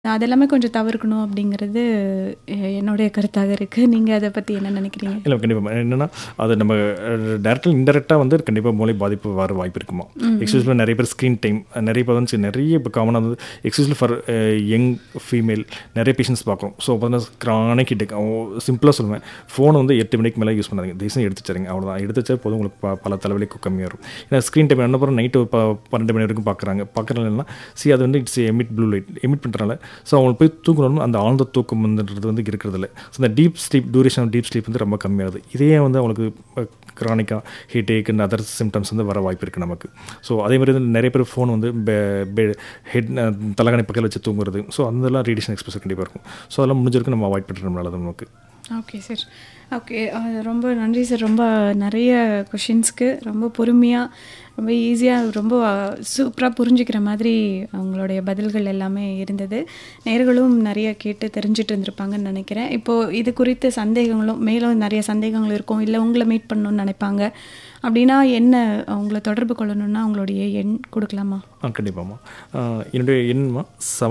அதெல்லாமே கொஞ்சம் தவிர்க்கணும் அப்படிங்கிறது எ என்னுடைய கருத்தாக இருக்கு. நீங்க அத பத்தி என்ன நினைக்கிறீங்க? இல்ல கண்டிப்பா. என்னன்னா, அது நம்ம டைரக்ட்டா, இன்டைரக்ட்டா வந்து கண்டிப்பா மூளை பாதிப்பு வர வாய்ப்பு இருக்குமா. ம். எக்ஸ்பெஷலி நெறைய பேர் ஸ்க்ரீன் டைம் நெறைய இப்ப வந்து நெறைய இப்போ காமனா வந்து எக்ஸ்பெஷலி ஃபார் யங் ஃபீமேல் நெறைய பேஷண்ட்ஸ் பார்க்குறோம். ஸோ பார்த்தீங்கன்னா கிரானிக் ஹெட்டேக் சிம்பிளா சொல்லுவேன். ஃபோனை வந்து 8 மணிக்கு மேல யூஸ் பண்ணாதீங்க. தயவு செஞ்சு எடுத்து வச்சுருங்க. அவ்வளோதான். எடுத்து வச்சா போதும் உங்களுக்கு ப பல தலைவலி கம்மியா இருக்கும். ஏன்னா ஸ்க்ரீன் டைம் என்ன பண்ணுறோம் நைட்டு ப 12 மணி வரைக்கும் பார்க்குறாங்க. பார்க்குறதுனா சி அது வந்து it's emit blue light emit பண்ணுறனால ஸோ அவங்களுக்கு போய் தூங்கணும் அந்த ஆழ்ந்த தூக்கம் வந்துன்றது வந்து இருக்கிறதில்ல. ஸோ இந்த deep sleep duration of deep sleep வந்து ரொம்ப கம்மியாகுது. இதே வந்து அவங்களுக்கு கிரானிக்கா ஹெட்டேக் அண்ட் அதர் சிம்டம்ஸ் வந்து வர வாய்ப்பு இருக்குது நமக்கு. ஸோ அதே மாதிரி வந்து நெறைய பேர் ஃபோன் வந்து பெ பெ ஹெட் தலகாணி பக்கத்தில் வச்சு தூங்குறது. ஸோ அதெல்லாம் ரேடியேஷன் எக்ஸ்போசர் கண்டிப்பாக இருக்கும். ஸோ அதெல்லாம் முடிஞ்ச வரைக்கும் நம்ம அவாய்ட் பண்ணுறது நல்லது நமக்கு. Okay sir. ஓகே. அ ரொம்ப நன்றி சார். ரொம்ப நெறைய கொஷின்ஸ்க்கு ரொம்ப பொறுமையா, ரொம்ப ஈஸியா, ரொம்ப சூப்பரா புரிஞ்சுக்கிற மாதிரி உங்களுடைய பதில்கள் எல்லாமே இருந்தது. நேயர்களும் நெறைய கேட்டு தெரிஞ்சுட்டு இருந்திருப்பாங்கன்னு நெனைக்கிறேன். இப்போ இது குறித்த சந்தேகங்களும் மேலும் நெறைய சந்தேகங்கள் இருக்கும். இல்ல உங்கள மீட் பண்ணணும்னு நெனைப்பாங்க. அப்படின்னா என்ன உங்கள தொடர்பு கொள்ளணும்னா உங்களுடைய எண் குடுக்கலாமா? ஆ கண்டிப்பாம்மா. அ என்னுடைய எண்மா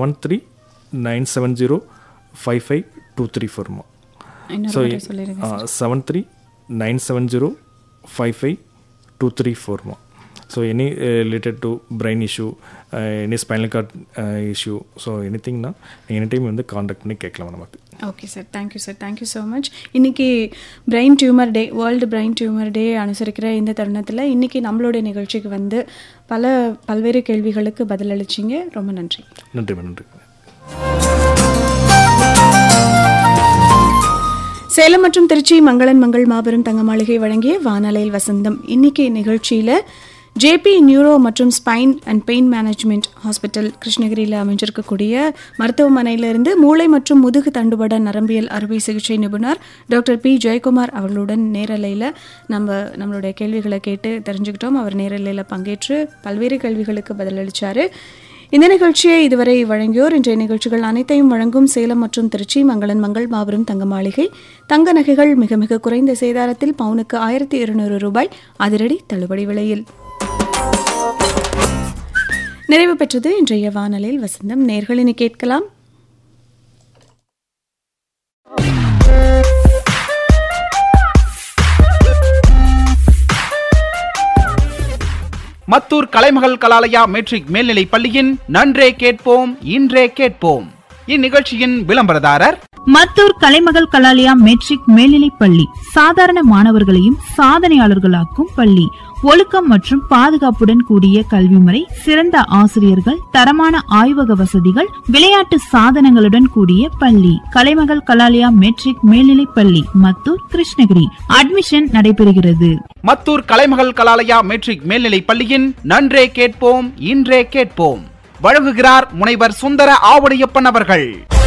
7397055234மா. இன்னொரு ஸோ முறை சொல்லிடுங்க சார். 7397055234மா. So any related to brain issue any spinal cord issue so எனிதிங்னா எனி டைம் வந்து கான்டாக்ட் பண்ணி கேட்கலாம் நமக்கு. Okay sir. Thank you sir. Thank you so much. இன்னைக்கு brain tumour day world brain tumour day அனுசரிக்கிற இந்த தருணத்தில இன்னைக்கு நம்மளுடைய நிகழ்ச்சிக்கு வந்து பல பல்வேறு கேள்விகளுக்கு பதிலளிச்சீங்க. ரொம்ப நன்றி. நன்றிம்மா நன்றி. சேலம் மற்றும் திருச்சி மங்களன் மங்கள் மாபெரும் தங்க மாளிகை வழங்கிய வானலையில் வசந்தம். இன்னைக்கு நிகழ்ச்சியில ஜேபி நியூரோ மற்றும் spine and pain management hospital கிருஷ்ணகிரியில் அமைஞ்சிருக்கக்கூடிய மருத்துவமனையிலிருந்து மூளை மற்றும் முதுகு தண்டுவட நரம்பியல் அறுவை சிகிச்சை நிபுணர் டாக்டர் பி ஜெயக்குமார் அவர்களுடன் நேரலையில் நம்ம நம்மளுடைய கேள்விகளை கேட்டு தெரிஞ்சுக்கிட்டோம். அவர் நேரலையில் பங்கேற்று பல்வேறு கேள்விகளுக்கு பதிலளிச்சாரு. இந்த நிகழ்ச்சியை இதுவரை வழங்கியோர் இன்றைய நிகழ்ச்சிகள் அனைத்தையும் வழங்கும் சேலம் மற்றும் திருச்சி மங்களன் மங்கள் மாபெரும் தங்க மாளிகை தங்க நகைகள் மிக மிக குறைந்த சேதாரத்தில் பவுனுக்கு ஆயிரத்தி இருநூறு ரூபாய் அதிரடி தள்ளுபடி விலையில் நிறைவு பெற்றது இன்றைய வானலில் வசந்தம் நேர்களினி கேட்கலாம் மத்தூர் கலைமகள் கலாலயா மெட்ரிக் மேல்நிலைப் பள்ளியின் நன்றே கேட்போம் இன்றே கேட்போம் இந்நிகழ்ச்சியின் விளம்பரதாரர் மத்தூர் கலைமகள் கலாலயா மெட்ரிக் மேல்நிலைப் பள்ளி சாதாரண மாணவர்களையும் சாதனையாளர்களாக்கும் பள்ளி ஒழுக்கம் மற்றும் பாதுகாப்புடன் கூடிய கல்வி முறை சிறந்த ஆசிரியர்கள் தரமான ஆய்வக வசதிகள் விளையாட்டு சாதனங்களுடன் கூடிய பள்ளி கலைமகள் கலாலயா மெட்ரிக் மேல்நிலைப் பள்ளி மத்தூர் கிருஷ்ணகிரி அட்மிஷன் நடைபெறுகிறது மத்தூர் கலைமகள் கலாலயா மெட்ரிக் மேல்நிலைப் பள்ளியின் நன்றே கேட்போம் இன்றே கேட்போம் வழங்குகிறார் முனைவர் சுந்தர ஆவுடையப்பன் அவர்கள்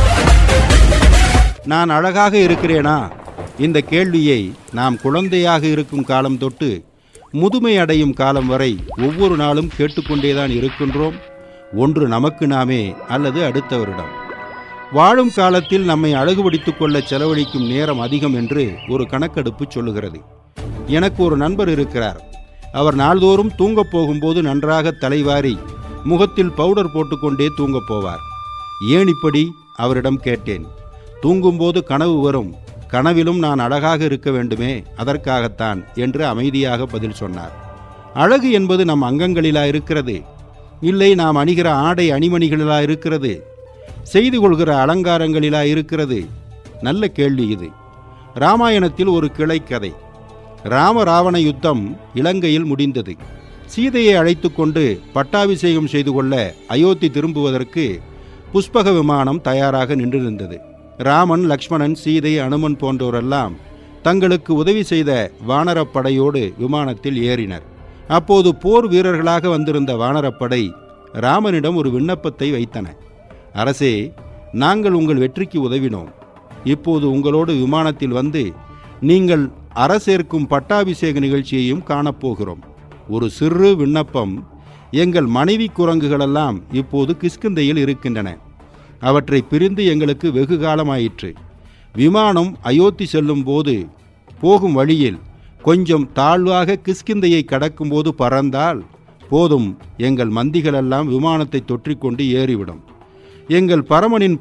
நான் அழகாக இருக்கிறேனா இந்த கேள்வியை நாம் குழந்தையாக இருக்கும் காலம் தொட்டு முதுமை அடையும் காலம் வரை ஒவ்வொரு நாளும் கேட்டுக்கொண்டேதான் இருக்கின்றோம் ஒன்று நமக்கு நாமே அல்லது அடுத்தவரிடம் வாழும் காலத்தில் நம்மை அழகுபடுத்திக் கொள்ள செலவழிக்கும் நேரம் அதிகம் என்று ஒரு கணக்கெடுப்பு சொல்லுகிறது எனக்கு ஒரு நண்பர் இருக்கிறார் அவர் நாள்தோறும் தூங்கப் போகும்போது நன்றாக தலைவாரி முகத்தில் பவுடர் போட்டுக்கொண்டே தூங்கப் போவார் ஏன் இப்படி அவரிடம் கேட்டேன் தூங்கும்போது கனவு வரும் கனவிலும் நான் அழகாக இருக்க வேண்டுமே அதற்காகத்தான் என்று அமைதியாக பதில் சொன்னார் அழகு என்பது நம் அங்கங்களிலா இருக்கிறது இல்லை நாம் அணிகிற ஆடை அணிமணிகளிலா இருக்கிறது செய்து கொள்கிற அலங்காரங்களிலா இருக்கிறது நல்ல கேள்வி இது ராமாயணத்தில் ஒரு கிளைக்கதை ராம ராவண யுத்தம் இலங்கையில் முடிந்தது சீதையை அழைத்து கொண்டு பட்டாபிஷேகம் செய்து கொள்ள அயோத்தி திரும்புவதற்கு புஷ்பக விமானம் தயாராக நின்றிருந்தது ராமன் லக்ஷ்மணன் சீதை அனுமன் போன்றோரெல்லாம் தங்களுக்கு உதவி செய்த வானரப்படையோடு விமானத்தில் ஏறினர் அப்போது போர் வீரர்களாக வந்திருந்த வானரப்படை ராமனிடம் ஒரு விண்ணப்பத்தை வைத்தன அரசே நாங்கள் உங்கள் வெற்றிக்கு உதவினோம் இப்போது உங்களோடு விமானத்தில் வந்து நீங்கள் அரசேற்கும் பட்டாபிஷேக நிகழ்ச்சியையும் காணப்போகிறோம் ஒரு சிறு விண்ணப்பம் எங்கள் மனைவி குரங்குகளெல்லாம் இப்போது கிஷ்கிந்தையில் இருக்கின்றன அவற்றை பிரிந்து எங்களுக்கு வெகு காலமாயிற்று விமானம் அயோத்தி செல்லும் போது போகும் வழியில் கொஞ்சம் தாழ்வாக கிஷ்கிந்தையை கடக்கும்போது பறந்தால் போதும் எங்கள் மந்திகளெல்லாம் விமானத்தை தொற்றிக்கொண்டு ஏறிவிடும் எங்கள் பரமனின்